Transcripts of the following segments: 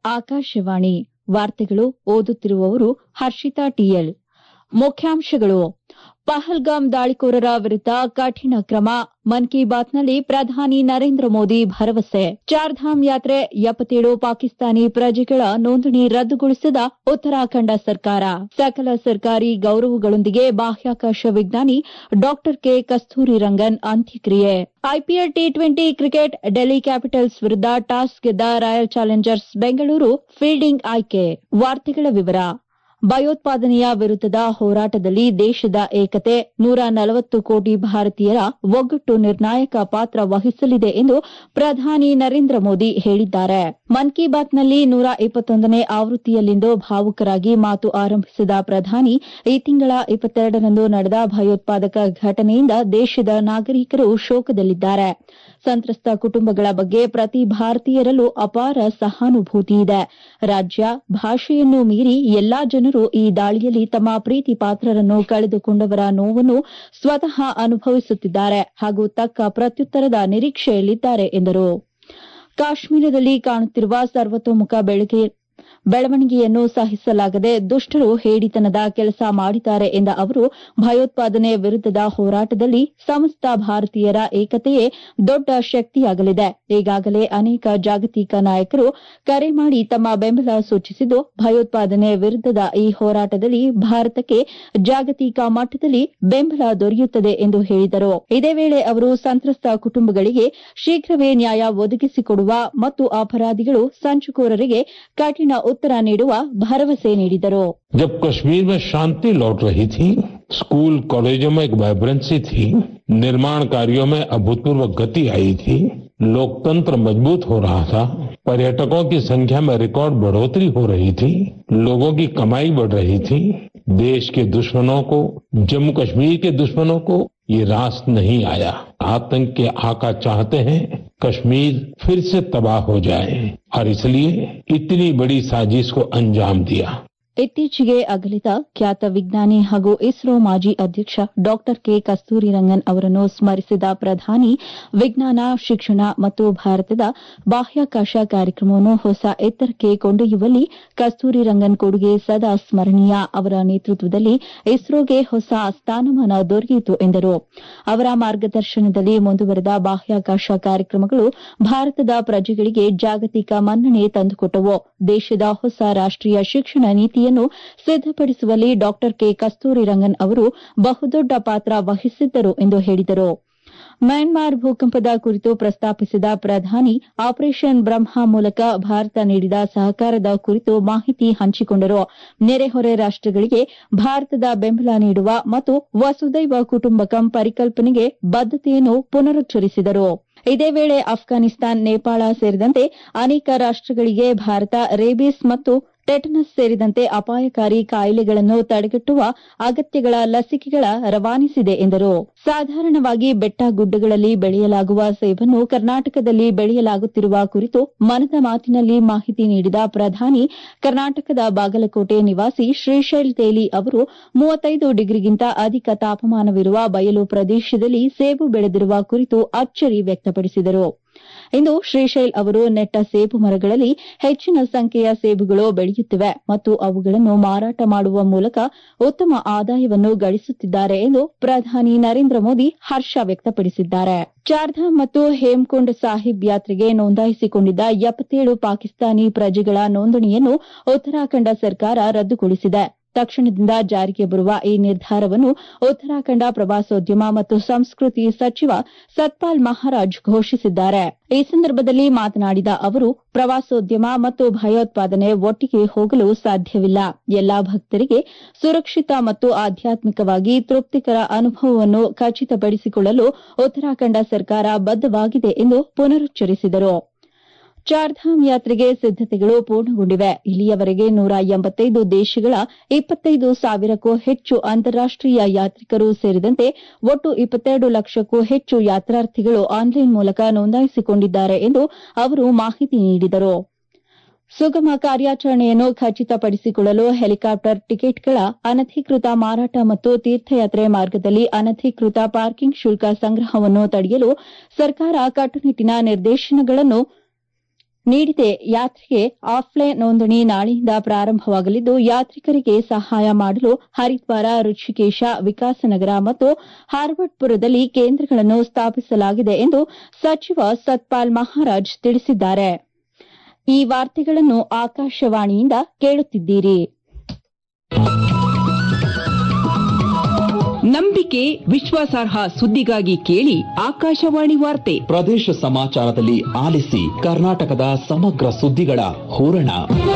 ಆಕಾಶವಾಣಿ ವಾರ್ತೆಗಳು ಓದುತ್ತಿರುವವರು ಹರ್ಷಿತಾ ಟಿಎಲ್ ಮುಖ್ಯಾಂಶಗಳು ಪಹಲ್ಗಾಮ್ ದಾಳಿಕೋರರ ವಿರುದ್ದ ಕಠಿಣ ಕ್ರಮ ಮನ್ ಕಿ ಬಾತ್ನಲ್ಲಿ ಪ್ರಧಾನಿ ನರೇಂದ್ರ ಮೋದಿ ಭರವಸೆ ಚಾರ್ಧಾಮ್ ಯಾತ್ರೆ ಎಪ್ಪತ್ತೇಳು ಪಾಕಿಸ್ತಾನಿ ಪ್ರಜೆಗಳ ನೋಂದಣಿ ರದ್ದುಗೊಳಿಸಿದ ಉತ್ತರಾಖಂಡ ಸರ್ಕಾರ ಸಕಲ ಸರ್ಕಾರಿ ಗೌರವಗಳೊಂದಿಗೆ ಬಾಹ್ಯಾಕಾಶ ವಿಜ್ಞಾನಿ ಡಾ ಕೆ ಕಸ್ತೂರಿ ರಂಗನ್ ಅಂತ್ಯಕ್ರಿಯೆ IPL T twenty cricket Delhi Capitals ವಿರುದ್ದ ಟಾಸ್ ಗೆದ್ದ ರಾಯಲ್ ಚಾಲೆಂಜರ್ಸ್ ಬೆಂಗಳೂರು ಫೀಲ್ಡಿಂಗ್ ಆಯ್ಕೆ ವಾರ್ತೆಗಳ ವಿವರ ಭಯೋತ್ಪಾದನೆಯ ವಿರುದ್ದದ ಹೋರಾಟದಲ್ಲಿ ದೇಶದ ಏಕತೆ ನೂರ ನಲವತ್ತು ಕೋಟಿ ಭಾರತೀಯರ ಒಗ್ಗಟ್ಟು ನಿರ್ಣಾಯಕ ಪಾತ್ರ ವಹಿಸಲಿದೆ ಎಂದು ಪ್ರಧಾನಿ ನರೇಂದ್ರ ಮೋದಿ ಹೇಳಿದ್ದಾರೆ ಮನ್ ಕಿ ಬಾತ್ನಲ್ಲಿ ನೂರ ಇಪ್ಪತ್ತೊಂದನೇ ಆವೃತ್ತಿಯಲ್ಲಿಂದು ಭಾವುಕರಾಗಿ ಮಾತು ಆರಂಭಿಸಿದ ಪ್ರಧಾನಿ ಈ ತಿಂಗಳ ಇಪ್ಪತ್ತೆರಡರಂದು ನಡೆದ ಭಯೋತ್ಪಾದಕ ಘಟನೆಯಿಂದ ದೇಶದ ನಾಗರಿಕರು ಶೋಕದಲ್ಲಿದ್ದಾರೆ ಸಂತ್ರಸ್ತ ಕುಟುಂಬಗಳ ಬಗ್ಗೆ ಪ್ರತಿ ಭಾರತೀಯರಲ್ಲೂ ಅಪಾರ ಸಹಾನುಭೂತಿ ಇದೆ ರಾಜ್ಯ ಭಾಷೆಯನ್ನು ಮೀರಿ ಎಲ್ಲಾ ಜನರು ಈ ದಾಳಿಯಲ್ಲಿ ತಮ್ಮ ಪ್ರೀತಿ ಪಾತ್ರರನ್ನು ಕಳೆದುಕೊಂಡವರ ನೋವನ್ನು ಸ್ವತಃ ಅನುಭವಿಸುತ್ತಿದ್ದಾರೆ ಹಾಗೂ ತಕ್ಕ ಪ್ರತ್ಯುತ್ತರದ ನಿರೀಕ್ಷೆಯಲ್ಲಿದ್ದಾರೆ ಎಂದರು ಕಾಶ್ಮೀರದಲ್ಲಿ ಕಾಣುತ್ತಿರುವ ಸರ್ವತೋಮುಖ ಬೆಳವಣಿಗೆಯನ್ನು ಸಹಿಸಲಾಗದೆ ದುಷ್ಟರು ಹೇಡಿತನದ ಕೆಲಸ ಮಾಡಿದ್ದಾರೆ ಎಂದ ಅವರು ಭಯೋತ್ಪಾದನೆ ವಿರುದ್ದದ ಹೋರಾಟದಲ್ಲಿ ಸಮಸ್ತ ಭಾರತೀಯರ ಏಕತೆಯೇ ದೊಡ್ಡ ಶಕ್ತಿಯಾಗಲಿದೆ ಈಗಾಗಲೇ ಅನೇಕ ಜಾಗತಿಕ ನಾಯಕರು ಕರೆ ಮಾಡಿ ತಮ್ಮ ಬೆಂಬಲ ಸೂಚಿಸಿದ್ದು ಭಯೋತ್ಪಾದನೆ ವಿರುದ್ದದ ಈ ಹೋರಾಟದಲ್ಲಿ ಭಾರತಕ್ಕೆ ಜಾಗತಿಕ ಮಟ್ಟದಲ್ಲಿ ಬೆಂಬಲ ದೊರೆಯುತ್ತದೆ ಎಂದು ಹೇಳಿದರು ಇದೇ ವೇಳೆ ಅವರು ಸಂತ್ರಸ್ತ ಕುಟುಂಬಗಳಿಗೆ ಶೀಘ್ರವೇ ನ್ಯಾಯ ಒದಗಿಸಿಕೊಡುವ ಮತ್ತು ಅಪರಾಧಿಗಳು ಸಂಚುಕೋರರಿಗೆ ಕಠಿಣ उत्तर ನೀಡುವ ಭರವಸೆ ನೀಡಿದರು जब कश्मीर में शांति लौट रही थी स्कूल कॉलेजों में एक वाइब्रेंसी थी निर्माण कार्यों में अभूतपूर्व गति आई थी लोकतंत्र मजबूत हो रहा था पर्यटकों की संख्या में रिकॉर्ड बढ़ोतरी हो रही थी लोगों की कमाई बढ़ रही थी देश के दुश्मनों को जम्मू कश्मीर के दुश्मनों को ये रास नहीं आया आतंक के आका चाहते हैं कश्मीर फिर से तबाह हो जाए और इसलिए इतनी बड़ी साजिश को अंजाम दिया ಇತ್ತೀಚೆಗೆ ಅಗಲಿದ ಖ್ಯಾತ ವಿಜ್ಞಾನಿ ಹಾಗೂ ಇಸ್ರೋ ಮಾಜಿ ಅಧ್ಯಕ್ಷ ಡಾ ಕೆ ಕಸ್ತೂರಿ ರಂಗನ್ ಅವರನ್ನು ಸ್ಮರಿಸಿದ ಪ್ರಧಾನಿ ವಿಜ್ಞಾನ ಶಿಕ್ಷಣ ಮತ್ತು ಭಾರತದ ಬಾಹ್ಯಾಕಾಶ ಕಾರ್ಯಕ್ರಮವನ್ನು ಹೊಸ ಎತ್ತರಕ್ಕೆ ಕೊಂಡೊಯ್ಯುವಲ್ಲಿ ಕಸ್ತೂರಿ ರಂಗನ್ ಕೊಡುಗೆ ಸದಾ ಸ್ಮರಣೀಯ ಅವರ ನೇತೃತ್ವದಲ್ಲಿ ಇಸ್ರೋಗೆ ಹೊಸ ಸ್ಥಾನಮಾನ ದೊರೆಯಿತು ಎಂದರು ಅವರ ಮಾರ್ಗದರ್ಶನದಲ್ಲಿ ಮುಂದುವರೆದ ಬಾಹ್ಯಾಕಾಶ ಕಾರ್ಯಕ್ರಮಗಳು ಭಾರತದ ಪ್ರಜೆಗಳಿಗೆ ಜಾಗತಿಕ ಮನ್ನಣೆ ತಂದುಕೊಟ್ಟವು ದೇಶದ ಹೊಸ ರಾಷ್ಟೀಯ ಶಿಕ್ಷಣ ನೀತಿಯ ಸಿದ್ದಪಡಿಸುವಲ್ಲಿ ಡಾ ಕೆ ಕಸ್ತೂರಿ ರಂಗನ್ ಅವರು ಬಹುದೊಡ್ಡ ಪಾತ್ರ ವಹಿಸಿದ್ದರು ಎಂದು ಹೇಳಿದರು ಮ್ಯಾನ್ಮಾರ್ ಭೂಕಂಪದ ಕುರಿತು ಪ್ರಸ್ತಾಪಿಸಿದ ಪ್ರಧಾನಿ ಆಪರೇಷನ್ ಬ್ರಹ್ಮ ಮೂಲಕ ಭಾರತ ನೀಡಿದ ಸಹಕಾರದ ಕುರಿತು ಮಾಹಿತಿ ಹಂಚಿಕೊಂಡರು ನೆರೆಹೊರೆ ರಾಷ್ಟಗಳಿಗೆ ಭಾರತದ ಬೆಂಬಲ ನೀಡುವ ಮತ್ತು ವಸುದೈವ ಕುಟುಂಬಕಂ ಪರಿಕಲ್ಪನೆಗೆ ಬದ್ದತೆಯನ್ನು ಪುನರುಚ್ಚರಿಸಿದರು ಇದೇ ವೇಳೆ ಅಫ್ಘಾನಿಸ್ತಾನ್ ನೇಪಾಳ ಸೇರಿದಂತೆ ಅನೇಕ ರಾಷ್ಟಗಳಿಗೆ ಭಾರತ ರೇಬಿಸ್ ಮತ್ತು ಟೆಟನಸ್ ಸೇರಿದಂತೆ ಅಪಾಯಕಾರಿ ಕಾಯಿಲೆಗಳನ್ನು ತಡೆಗಟ್ಟುವ ಅಗತ್ಯಗಳ ಲಸಿಕೆಗಳ ರವಾನಿಸಿದೆ ಎಂದರು ಸಾಧಾರಣವಾಗಿ ಬೆಟ್ಟ ಗುಡ್ಡಗಳಲ್ಲಿ ಬೆಳೆಯಲಾಗುವ ಸೇಬನ್ನು ಕರ್ನಾಟಕದಲ್ಲಿ ಬೆಳೆಯಲಾಗುತ್ತಿರುವ ಕುರಿತು ಮನದ ಮಾತಿನಲ್ಲಿ ಮಾಹಿತಿ ನೀಡಿದ ಪ್ರಧಾನಿ ಕರ್ನಾಟಕದ ಬಾಗಲಕೋಟೆ ನಿವಾಸಿ ಶ್ರೀಶೈಲ್ ತೇಲಿ ಅವರು ಮೂವತ್ತೈದು ಡಿಗ್ರಿಗಿಂತ ಅಧಿಕ ತಾಪಮಾನವಿರುವ ಬಯಲು ಪ್ರದೇಶದಲ್ಲಿ ಸೇಬು ಬೆಳೆದಿರುವ ಕುರಿತು ಅಚ್ಚರಿ ವ್ಯಕ್ತಪಡಿಸಿದರು ಇಂದು ಶ್ರೀಶೈಲ್ ಅವರು ನೆಟ್ಟ ಸೇಬು ಮರಗಳಲ್ಲಿ ಹೆಚ್ಚಿನ ಸಂಖ್ಯೆಯ ಸೇಬುಗಳು ಬೆಳೆಯುತ್ತಿವೆ ಮತ್ತು ಅವುಗಳನ್ನು ಮಾರಾಟ ಮಾಡುವ ಮೂಲಕ ಉತ್ತಮ ಆದಾಯವನ್ನು ಗಳಿಸುತ್ತಿದ್ದಾರೆ ಎಂದು ಪ್ರಧಾನಿ ನರೇಂದ್ರ ಮೋದಿ ಹರ್ಷ ವ್ಯಕ್ತಪಡಿಸಿದ್ದಾರೆ ಚಾರ್ಧಾಮ್ ಮತ್ತು ಹೇಮ್ಕುಂಡ್ ಸಾಹಿಬ್ ಯಾತ್ರೆಗೆ ನೋಂದಾಯಿಸಿಕೊಂಡಿದ್ದ ಎಪ್ಪತ್ತೇಳು ಪಾಕಿಸ್ತಾನಿ ಪ್ರಜೆಗಳ ನೋಂದಣಿಯನ್ನು ಉತ್ತರಾಖಂಡ ಸರ್ಕಾರ ರದ್ದುಗೊಳಿಸಿದೆ ತಕ್ಷಣದಿಂದ ಜಾರಿಗೆ ಬರುವ ಈ ನಿರ್ಧಾರವನ್ನು ಉತ್ತರಾಖಂಡ ಪ್ರವಾಸೋದ್ಯಮ ಮತ್ತು ಸಂಸ್ಕೃತಿ ಸಚಿವ ಸತ್ಪಾಲ್ ಮಹಾರಾಜ್ ಘೋಷಿಸಿದ್ದಾರೆ ಈ ಸಂದರ್ಭದಲ್ಲಿ ಮಾತನಾಡಿದ ಅವರು ಪ್ರವಾಸೋದ್ಯಮ ಮತ್ತು ಭಯೋತ್ಪಾದನೆ ಒಟ್ಟಿಗೆ ಹೋಗಲು ಸಾಧ್ಯವಿಲ್ಲ ಎಲ್ಲಾ ಭಕ್ತರಿಗೆ ಸುರಕ್ಷಿತ ಮತ್ತು ಆಧ್ಯಾತ್ಮಿಕವಾಗಿ ತೃಪ್ತಿಕರ ಅನುಭವವನ್ನು ಖಚಿತಪಡಿಸಿಕೊಳ್ಳಲು ಉತ್ತರಾಖಂಡ ಸರ್ಕಾರ ಬದ್ದವಾಗಿದೆ ಎಂದು ಪುನರುಚ್ಚರಿಸಿದರು ಚಾರ್ಧಾಮ್ ಯಾತ್ರೆಗೆ ಸಿದ್ದತೆಗಳು ಪೂರ್ಣಗೊಂಡಿವೆ ಇಲ್ಲಿಯವರೆಗೆ ನೂರ ಎಂಬತ್ತೈದು ದೇಶಗಳ ಇಪ್ಪತ್ತೈದು ಸಾವಿರಕ್ಕೂ ಹೆಚ್ಚು ಅಂತಾರಾಷ್ಟೀಯ ಯಾತ್ರಿಕರು ಸೇರಿದಂತೆ ಒಟ್ಟು ಇಪ್ಪತ್ತೆರಡು ಲಕ್ಷಕ್ಕೂ ಹೆಚ್ಚು ಯಾತ್ರಾರ್ಥಿಗಳು ಆನ್ಲೈನ್ ಮೂಲಕ ನೋಂದಾಯಿಸಿಕೊಂಡಿದ್ದಾರೆ ಎಂದು ಅವರು ಮಾಹಿತಿ ನೀಡಿದರು ಸುಗಮ ಕಾರ್ಯಾಚರಣೆಯನ್ನು ಖಚಿತಪಡಿಸಿಕೊಳ್ಳಲು ಹೆಲಿಕಾಪ್ಟರ್ ಟಿಕೆಟ್ಗಳ ಅನಧಿಕೃತ ಮಾರಾಟ ಮತ್ತು ತೀರ್ಥಯಾತ್ರೆ ಮಾರ್ಗದಲ್ಲಿ ಅನಧಿಕೃತ ಪಾರ್ಕಿಂಗ್ ಶುಲ್ಕ ಸಂಗ್ರಹವನ್ನು ತಡೆಯಲು ಸರ್ಕಾರ ಕಟ್ಟುನಿಟ್ಟಿನ ನಿರ್ದೇಶನಗಳನ್ನು ನೀಡಿದೆ ಯಾತ್ರೆಗೆ ಆಫ್ಲೈನ್ ನೋಂದಣಿ ನಾಳೆಯಿಂದ ಪ್ರಾರಂಭವಾಗಲಿದ್ದು ಯಾತ್ರಿಕರಿಗೆ ಸಹಾಯ ಮಾಡಲು ಹರಿದ್ವಾರ ಋಷಿಕೇಶ ವಿಕಾಸನಗರ ಮತ್ತು ಹಾರ್ವರ್ಡ್ಪುರದಲ್ಲಿ ಕೇಂದ್ರಗಳನ್ನು ಸ್ಥಾಪಿಸಲಾಗಿದೆ ಎಂದು ಸಚಿವ ಸತ್ಪಾಲ್ ಮಹಾರಾಜ್ ತಿಳಿಸಿದ್ದಾರೆ ಈ ವಾರ್ತೆಗಳನ್ನು ಆಕಾಶವಾಣಿಯಿಂದ ಕೇಳುತ್ತಿದ್ದೀರಿ ನಂಬಿಕೆ ವಿಶ್ವಾಸಾರ್ಹ ಸುದ್ದಿಗಾಗಿ ಕೇಳಿ ಆಕಾಶವಾಣಿ ವಾರ್ತೆ ಪ್ರದೇಶ ಸಮಾಚಾರದಲ್ಲಿ ಆಲಿಸಿ ಕರ್ನಾಟಕದ ಸಮಗ್ರ ಸುದ್ದಿಗಳ ಹೂರಣ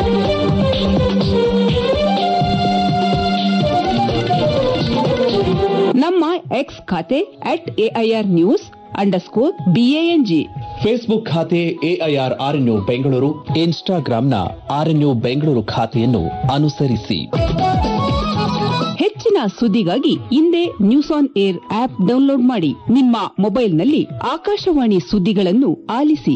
ನಮ್ಮ ಎಕ್ಸ್ ಖಾತೆ at AIR news underscore BANG Facebook ಖಾತೆ ಎಐಆರ್ ಆರ್ಎನ್ಯು ಬೆಂಗಳೂರು ಇನ್ಸ್ಟಾಗ್ರಾಂನ ಆರ್ಎನ್ಯು ಬೆಂಗಳೂರು ಖಾತೆಯನ್ನು ಅನುಸರಿಸಿ ಹೆಚ್ಚಿನ ಸುದ್ದಿಗಾಗಿ ಹಿಂದೆ news on air app download ಮಾಡಿ ನಿಮ್ಮ ಮೊಬೈಲ್ನಲ್ಲಿ ಆಕಾಶವಾಣಿ ಸುದ್ದಿಗಳನ್ನು ಆಲಿಸಿ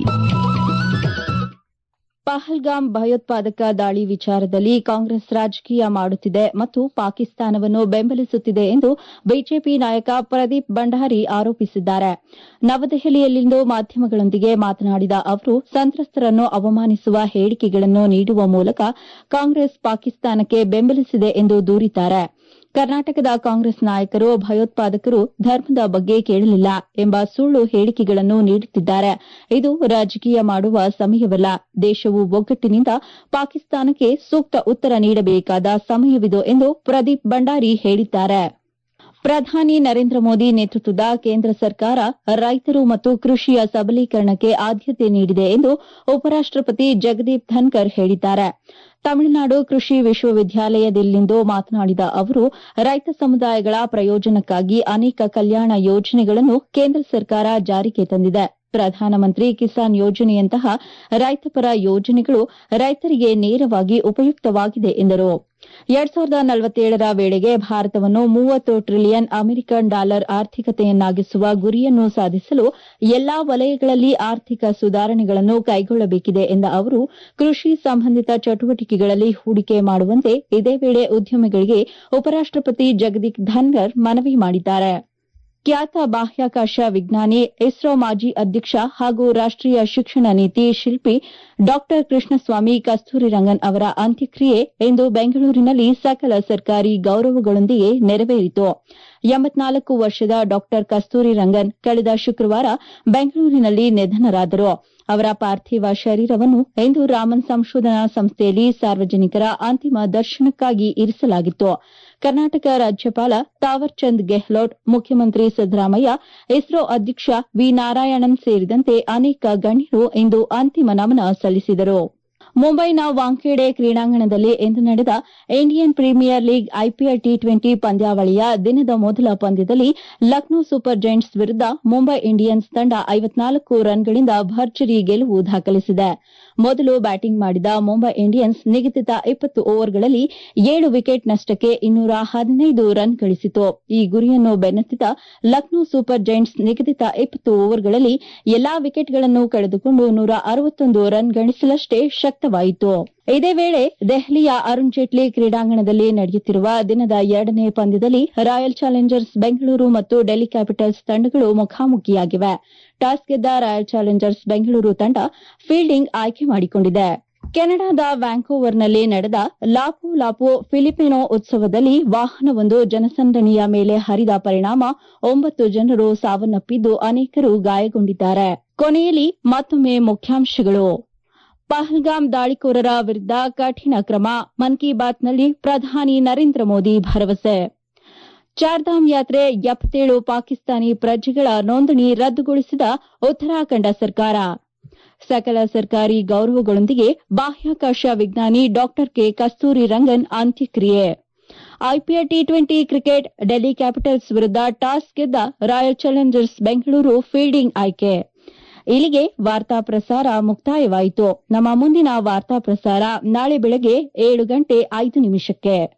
ಪಹಲ್ಗಾಮ್ ಭಯೋತ್ಪಾದಕ ದಾಳಿ ವಿಚಾರದಲ್ಲಿ ಕಾಂಗ್ರೆಸ್ ರಾಜಕೀಯ ಮಾಡುತ್ತಿದೆ ಮತ್ತು ಪಾಕಿಸ್ತಾನವನ್ನು ಬೆಂಬಲಿಸುತ್ತಿದೆ ಎಂದು ಬಿಜೆಪಿ ನಾಯಕ ಪ್ರದೀಪ್ ಭಂಡಾರಿ ಆರೋಪಿಸಿದ್ದಾರೆ ನವದೆಹಲಿಯಲ್ಲಿಂದು ಮಾಧ್ಯಮಗಳೊಂದಿಗೆ ಮಾತನಾಡಿದ ಅವರು ಸಂತ್ರಸ್ತರನ್ನು ಅವಮಾನಿಸುವ ಹೇಳಿಕೆಗಳನ್ನು ನೀಡುವ ಮೂಲಕ ಕಾಂಗ್ರೆಸ್ ಪಾಕಿಸ್ತಾನಕ್ಕೆ ಬೆಂಬಲಿಸಿದೆ ಎಂದು ದೂರಿದ್ದಾರೆ ಕರ್ನಾಟಕದ ಕಾಂಗ್ರೆಸ್ ನಾಯಕರು ಭಯೋತ್ಪಾದಕರು ಧರ್ಮದ ಬಗ್ಗೆ ಕೇಳಲಿಲ್ಲ ಎಂಬ ಸುಳ್ಳು ಹೇಳಿಕೆಗಳನ್ನು ನೀಡುತ್ತಿದ್ದಾರೆ ಇದು ರಾಜಕೀಯ ಮಾಡುವ ಸಮಯವಲ್ಲ ದೇಶವು ಒಗ್ಗಟ್ಟಿನಿಂದ ಪಾಕಿಸ್ತಾನಕ್ಕೆ ಸೂಕ್ತ ಉತ್ತರ ನೀಡಬೇಕಾದ ಸಮಯವಿದು ಎಂದು ಪ್ರದೀಪ್ ಭಂಡಾರಿ ಹೇಳಿದ್ದಾರೆ ಪ್ರಧಾನಿ ನರೇಂದ್ರ ಮೋದಿ ನೇತೃತ್ವದ ಕೇಂದ್ರ ಸರ್ಕಾರ ರೈತರು ಮತ್ತು ಕೃಷಿಯ ಸಬಲೀಕರಣಕ್ಕೆ ಆದ್ಯತೆ ನೀಡಿದೆ ಎಂದು ಉಪರಾಷ್ಟಪತಿ ಜಗದೀಪ್ ಧನ್ಕರ್ ಹೇಳಿದ್ದಾರೆ ತಮಿಳುನಾಡು ಕೃಷಿ ವಿಶ್ವವಿದ್ಯಾಲಯದಲ್ಲಿಂದು ಮಾತನಾಡಿದ ಅವರು ರೈತ ಸಮುದಾಯಗಳ ಪ್ರಯೋಜನಕ್ಕಾಗಿ ಅನೇಕ ಕಲ್ಯಾಣ ಯೋಜನೆಗಳನ್ನು ಕೇಂದ್ರ ಸರ್ಕಾರ ಜಾರಿಗೆ ತಂದಿದೆ ಪ್ರಧಾನಮಂತ್ರಿ ಕಿಸಾನ್ ಯೋಜನೆಯಂತಹ ರೈತಪರ ಯೋಜನೆಗಳು ರೈತರಿಗೆ ನೇರವಾಗಿ ಉಪಯುಕ್ತವಾಗಿದೆ ಎಂದರು ಎರಡ್ ಸಾವಿರದ ನಲವತ್ತೇಳರ ವೇಳೆಗೆ ಭಾರತವನ್ನು ಮೂವತ್ತು ಟ್ರಿಲಿಯನ್ ಅಮೆರಿಕನ್ ಡಾಲರ್ ಆರ್ಥಿಕತೆಯನ್ನಾಗಿಸುವ ಗುರಿಯನ್ನು ಸಾಧಿಸಲು ಎಲ್ಲಾ ವಲಯಗಳಲ್ಲಿ ಆರ್ಥಿಕ ಸುಧಾರಣೆಗಳನ್ನು ಕೈಗೊಳ್ಳಬೇಕಿದೆ ಎಂದ ಅವರು ಕೃಷಿ ಸಂಬಂಧಿತ ಚಟುವಟಿಕೆಗಳಲ್ಲಿ ಹೂಡಿಕೆ ಮಾಡುವಂತೆ ಇದೇ ವೇಳೆ ಉದ್ಯಮಿಗಳಿಗೆ ಉಪರಾಷ್ಟಪತಿ ಜಗದೀಪ್ ಧನ್ಕರ್ ಮನವಿ ಮಾಡಿದ್ದಾರೆ ಖ್ಯಾತ ಬಾಹ್ಯಾಕಾಶ ವಿಜ್ಞಾನಿ ಇಸ್ರೋ ಮಾಜಿ ಅಧ್ಯಕ್ಷ ಹಾಗೂ ರಾಷ್ಟೀಯ ಶಿಕ್ಷಣ ನೀತಿ ಶಿಲ್ಪಿ ಡಾ ಕೃಷ್ಣಸ್ವಾಮಿ ಕಸ್ತೂರಿರಂಗನ್ ಅವರ ಅಂತ್ಯಕ್ರಿಯೆ ಇಂದು ಬೆಂಗಳೂರಿನಲ್ಲಿ ಸಕಲ ಸರ್ಕಾರಿ ಗೌರವಗಳೊಂದಿಗೆ ನೆರವೇರಿತು ಎಂಬತ್ನಾಲ್ಕು ವರ್ಷದ ಡಾ ಕಸ್ತೂರಿರಂಗನ್ ಕಳೆದ ಶುಕ್ರವಾರ ಬೆಂಗಳೂರಿನಲ್ಲಿ ನಿಧನರಾದರು ಅವರ ಪಾರ್ಥಿವ ಶರೀರವನ್ನು ಇಂದು ರಾಮನ್ ಸಂಶೋಧನಾ ಸಂಸ್ಥೆಯಲ್ಲಿ ಸಾರ್ವಜನಿಕರ ಅಂತಿಮ ದರ್ಶನಕ್ಕಾಗಿ ಇರಿಸಲಾಗಿತ್ತು ಕರ್ನಾಟಕ ರಾಜ್ಯಪಾಲ ತಾವರ್ಚಂದ್ ಗೆಹ್ಲೋಟ್ ಮುಖ್ಯಮಂತ್ರಿ ಸಿದ್ದರಾಮಯ್ಯ ಇಸ್ರೋ ಅಧ್ಯಕ್ಷ ವಿ ನಾರಾಯಣನ್ ಸೇರಿದಂತೆ ಅನೇಕ ಗಣ್ಯರು ಇಂದು ಅಂತಿಮ ನಮನ ಸಲ್ಲಿಸಿದರು ಮುಂಬೈನ ವಾಂಖೇಡೆ ಕ್ರೀಡಾಂಗಣದಲ್ಲಿ ಇಂದು ನಡೆದ Indian Premier League IPL T twenty ಪಂದ್ಯಾವಳಿಯ ದಿನದ ಮೊದಲ ಪಂದ್ಯದಲ್ಲಿ ಲಕ್ನೋ ಸೂಪರ್ ಜೈಂಟ್ಸ್ ವಿರುದ್ದ ಮುಂಬೈ ಇಂಡಿಯನ್ಸ್ ತಂಡ ಐವತ್ನಾಲ್ಕು ರನ್ಗಳಿಂದ ಭರ್ಜರಿ ಗೆಲುವು ದಾಖಲಿಸಿದೆ ಮೊದಲು ಬ್ಯಾಟಿಂಗ್ ಮಾಡಿದ ಮುಂಬೈ ಇಂಡಿಯನ್ಸ್ ನಿಗದಿತ ಇಪ್ಪತ್ತು ಓವರ್ಗಳಲ್ಲಿ ಏಳು ವಿಕೆಟ್ ನಷ್ಟಕ್ಕೆ ಇನ್ನೂರ ಹದಿನೈದು ರನ್ ಗಳಿಸಿತು ಈ ಗುರಿಯನ್ನು ಬೆನ್ನತ್ತಿದ ಲಕ್ನೋ ಸೂಪರ್ ಜೈಂಟ್ಸ್ ನಿಗದಿತ ಇಪ್ಪತ್ತು ಓವರ್ಗಳಲ್ಲಿ ಎಲ್ಲಾ ವಿಕೆಟ್ಗಳನ್ನು ಕಳೆದುಕೊಂಡು ನೂರ ಅರವತ್ತೊಂದು ರನ್ ಗಳಿಸಲಷ್ಟೇ ಶಕ್ತವಾಯಿತು ಇದೇ ವೇಳೆ ದೆಹಲಿಯ ಅರುಣ್ ಜೇಟ್ಲಿ ಕ್ರೀಡಾಂಗಣದಲ್ಲಿ ನಡೆಯುತ್ತಿರುವ ದಿನದ ಎರಡನೇ ಪಂದ್ಯದಲ್ಲಿ ರಾಯಲ್ ಚಾಲೆಂಜರ್ಸ್ ಬೆಂಗಳೂರು ಮತ್ತು ಡೆಲ್ಲಿ ಕ್ಯಾಪಿಟಲ್ಸ್ ತಂಡಗಳು ಮುಖಾಮುಖಿಯಾಗಿವೆ ಟಾಸ್ ಗೆದ್ದ ರಾಯಲ್ ಚಾಲೆಂಜರ್ಸ್ ಬೆಂಗಳೂರು ತಂಡ ಫೀಲ್ಡಿಂಗ್ ಆಯ್ಕೆ ಮಾಡಿಕೊಂಡಿದೆ ಕೆನಡಾದ ವ್ಯಾಂಕೋವರ್ನಲ್ಲಿ ನಡೆದ ಲಾಪು ಲಾಪು ಫಿಲಿಪಿನೋ ಉತ್ಸವದಲ್ಲಿ ವಾಹನವೊಂದು ಜನಸಂದಣಿಯ ಮೇಲೆ ಹರಿದ ಪರಿಣಾಮ ಒಂಬತ್ತು ಜನರು ಸಾವನ್ನಪ್ಪಿದ್ದು ಅನೇಕರು ಗಾಯಗೊಂಡಿದ್ದಾರೆ ಕೊನೆಯಲ್ಲಿ ಮತ್ತೊಮ್ಮೆ ಮುಖ್ಯಾಂಶಗಳು ಪಹಲ್ಗಾಮ್ ದಾಳಿಕೋರರ ವಿರುದ್ದ ಕಠಿಣ ಕ್ರಮ ಮನ್ ಕಿ ಬಾತ್ನಲ್ಲಿ ಪ್ರಧಾನಿ ನರೇಂದ್ರ ಮೋದಿ ಭರವಸೆ ಚಾರ್ಧಾಮ್ ಯಾತ್ರೆ ಎಪ್ಪತ್ತೇಳು ಪಾಕಿಸ್ತಾನಿ ಪ್ರಜೆಗಳ ನೋಂದಣಿ ರದ್ದುಗೊಳಿಸಿದ ಉತ್ತರಾಖಂಡ ಸರ್ಕಾರ ಸಕಲ ಸರ್ಕಾರಿ ಗೌರವಗಳೊಂದಿಗೆ ಬಾಹ್ಯಾಕಾಶ ವಿಜ್ಞಾನಿ ಡಾ ಕೆ ಕಸ್ತೂರಿ ರಂಗನ್ ಅಂತ್ಯಕ್ರಿಯೆ IPL T twenty cricket Delhi Capitals ವಿರುದ್ದ ಟಾಸ್ ಗೆದ್ದ ರಾಯಲ್ ಚಾಲೆಂಜರ್ಸ್ ಬೆಂಗಳೂರು ಫೀಲ್ಡಿಂಗ್ ಆಯ್ಕೆ ಇಲ್ಲಿಗೆ ವಾರ್ತಾ ಪ್ರಸಾರ ಮುಕ್ತಾಯವಾಯಿತು ನಮ್ಮ ಮುಂದಿನ ವಾರ್ತಾ ಪ್ರಸಾರ ನಾಳೆ ಬೆಳಗ್ಗೆ ಏಳು ಗಂಟೆ ಐದು ನಿಮಿಷಕ್ಕೆ